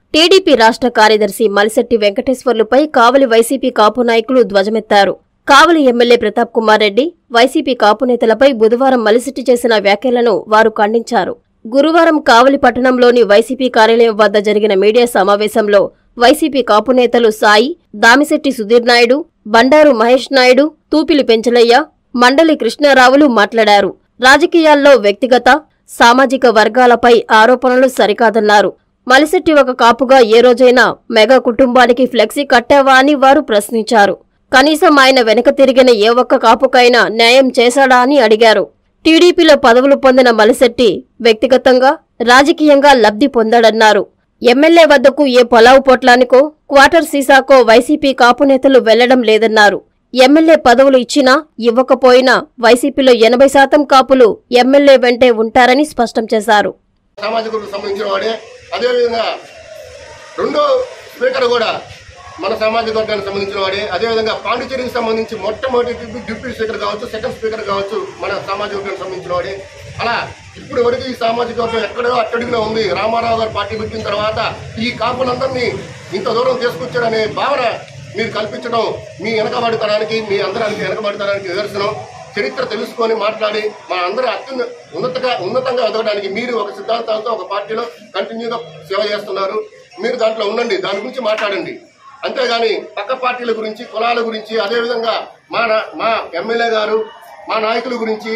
TDP రాష్ట్ర కార్యదర్శి మలిశెట్టి వెంకటేశ్వర్లుపై కావలి YCP Kapu నాయకులు ధ్వజమెత్తారు కావలి ఎమ్మెల్యే ప్రతాప్ కుమార్ రెడ్డి వైసీపీ కాపు నేతలపై బుధవారం మలిశెట్టి చేసిన వ్యాఖ్యలను వారు ఖండించారు గురువారం కావలి పట్టణంలోని వైసీపీ కార్యాలయం వద్ద జరిగిన మీడియా సమావేశంలో వైసీపీ కాపు నేతలు సాయి దామిశెట్టి సుధీర్ నాయుడు బండారు మహేష్ నాయుడు తూపిలి పెంచలయ్య మండలి కృష్ణారావులు మాట్లాడారు రాజకీయాల్లో వ్యక్తిగత సామాజిక వర్గాలపై ఆరోపణలు సరికాదన్నారు మలిశెట్టి ఒక కాపుగా ఏ రోజైనా మెగా కుటుంబానికి ఫ్లెక్సీ కట్టావా అని వారు ప్రశ్నించారు కనీసం ఆయన వెనక తిరిగిన ఏ ఒక్క కాపుకైనా న్యాయం చేశాడా అని అడిగారు టీడీపీలో పదవులు పొందిన మలిశెట్టి వ్యక్తిగతంగా రాజకీయంగా లబ్ధి పొందాడన్నారు ఎమ్మెల్యే వద్దకు ఏ పొలావు పొట్లానికో క్వార్టర్ సీసాకో వైసీపీ కాపు నేతలు వెళ్లడం లేదన్నారు ఎమ్మెల్యే పదవులు ఇచ్చినా ఇవ్వకపోయినా వైసీపీలో ఎనభై శాతం కాపులు ఎమ్మెల్యే వెంటే ఉంటారని స్పష్టం చేశారు సామాజిక వర్గం సంబంధించిన వాడే అదేవిధంగా రెండో స్పీకర్ కూడా మన సామాజిక వర్గానికి సంబంధించిన వాడే అదేవిధంగా పాండిచేరికి సంబంధించి మొట్టమొదటి డిప్యూ- డిప్యూటీ స్పీకర్ కావచ్చు సెకండ్ స్పీకర్ కావచ్చు మన సామాజిక వర్గానికి సంబంధించిన వాడే అలా ఇప్పుడు వరకు ఈ సామాజిక వర్గం ఎక్కడో అట్టడిగిన ఉంది రామారావు గారు పార్టీ పెట్టిన తర్వాత ఈ కాపులందరినీ ఇంత దూరం తీసుకొచ్చారనే భావన మీరు కల్పించడం మీ వెనకబడితనానికి మీ అందరానికి వెనకబడితనానికి నిదర్శనం చరిత్ర తెలుసుకొని మాట్లాడి మా అందరూ అత్యున్న ఉన్నతగా ఉన్నతంగా ఎదగడానికి మీరు ఒక సిద్ధాంతాలతో ఒక పార్టీలో కంటిన్యూగా సేవ చేస్తున్నారు మీరు దాంట్లో ఉండండి దాని గురించి మాట్లాడండి అంతేగాని పక్క పార్టీల గురించి కులాల గురించి అదేవిధంగా మా నా- మా ఎమ్మెల్యే గారు మా నాయకుల గురించి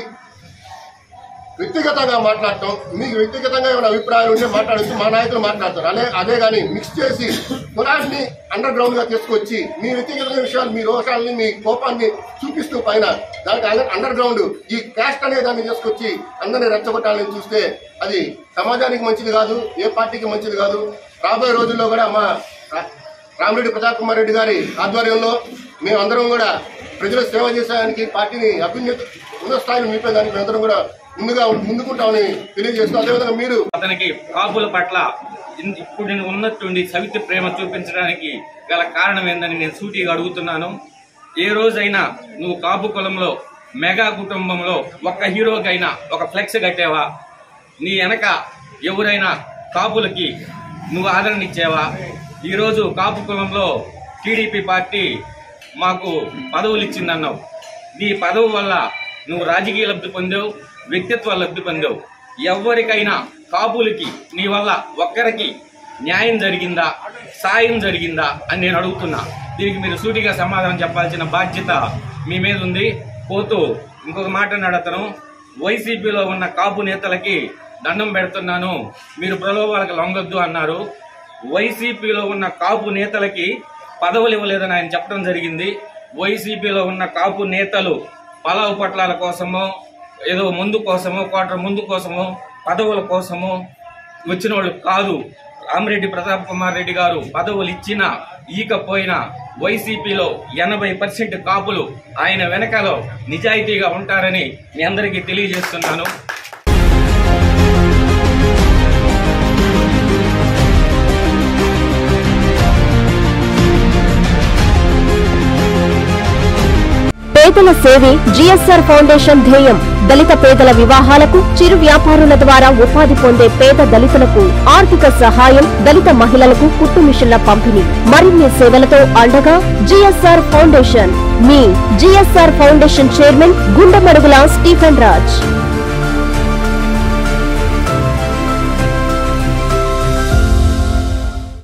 వ్యక్తిగతంగా మాట్లాడటం మీకు వ్యక్తిగతంగా ఏమైనా అభిప్రాయాలు ఉంటే మాట్లాడచ్చు మా నాయకులు మాట్లాడతారు అదే అదే కానీ మిక్స్ చేసి కులాన్ని అండర్ గ్రౌండ్ గా తీసుకొచ్చి మీ వ్యక్తిగత విషయాలు మీ రోషాలని మీ కోపాన్ని చూపిస్తూ పైన దానికి అండర్ గ్రౌండ్ ఈ క్యాస్ట్ అనే దాన్ని తీసుకొచ్చి అందరినీ రెచ్చగొట్టాలని చూస్తే అది సమాజానికి మంచిది కాదు ఏ పార్టీకి మంచిది కాదు రాబోయే రోజుల్లో కూడా మా రా- రామిరెడ్డి ప్రతాప్ కుమార్ రెడ్డి గారి ఆధ్వర్యంలో మేమందరం కూడా ప్రజలకు సేవ చేసేదానికి పార్టీని అభ్యున్నత ఉన్నత స్థాయిలో నిలిపేదానికి మేమందరం కూడా ముందుగా ముందుకుంటామని తెలియజేస్తూ అదేవిధంగా మీరు అతనికి కాపుల పట్ల ఇన్- ఇప్పుడు నేను ఉన్నట్టుండి సవితి ప్రేమ చూపించడానికి గల కారణం ఏందని నేను సూటిగా అడుగుతున్నాను ఏ రోజైనా నువ్వు కాపు కులంలో మెగా కుటుంబంలో ఒక్క హీరోకైనా ఒక ఫ్లెక్స్ కట్టావా నీ వెనక ఎవరైనా కాపులకి నువ్వు ఆదరణ ఇచ్చావా ఈరోజు కాపు కులంలో టీడీపీ పార్టీ మాకు పదవులు ఇచ్చిందన్నావు నీ పదవి వల్ల నువ్వు రాజకీయ లబ్ధి పొందావు వ్యక్తిత్వ లబ్ధి పొందావు ఎవరికైనా కాపులకి నీ వల్ల ఒక్కరికి న్యాయం జరిగిందా సాయం జరిగిందా అని నేను అడుగుతున్నా దీనికి మీరు సూటిగా సమాధానం చెప్పాల్సిన బాధ్యత మీ మీద ఉంది పోతూ ఇంకొక మాట అన్నాడు అతను వైసీపీలో ఉన్న కాపు నేతలకి దండం పెడుతున్నాను మీరు ప్రలోభాలకు లొంగొద్దు అన్నారు వైసీపీలో ఉన్న కాపు నేతలకి పదవులు ఇవ్వలేదని ఆయన చెప్పడం జరిగింది వైసీపీలో ఉన్న కాపు నేతలు పలావు పట్లాల కోసమో ఏదో ముందు కోసమో క్వార్టర్ ముందు కోసమో పదవుల కోసమో వచ్చిన వాళ్ళు కాదు రామిరెడ్డి ప్రతాప్ కుమార్ రెడ్డి గారు పదవులు ఇచ్చినా ఈకపోయినా వైసీపీలో ఎనభై పర్సెంట్ కాపులు ఆయన వెనకలో నిజాయితీగా ఉంటారని మీ అందరికీ తెలియజేస్తున్నాను పేదల సేవే జిఎస్ఆర్ ఫౌండేషన్ ధ్యేయం దళిత పేదల వివాహాలకు చిరు వ్యాపారుల ద్వారా ఉపాధి పొందే పేద దళితులకు ఆర్థిక సహాయం దళిత మహిళలకు కుట్టు మిషన్ల పంపిణీ మరిన్ని సేవలతో అండగా జిఎస్ఆర్ ఫౌండేషన్ మీ GSR foundation chairman Gundamadugula Stephen Raj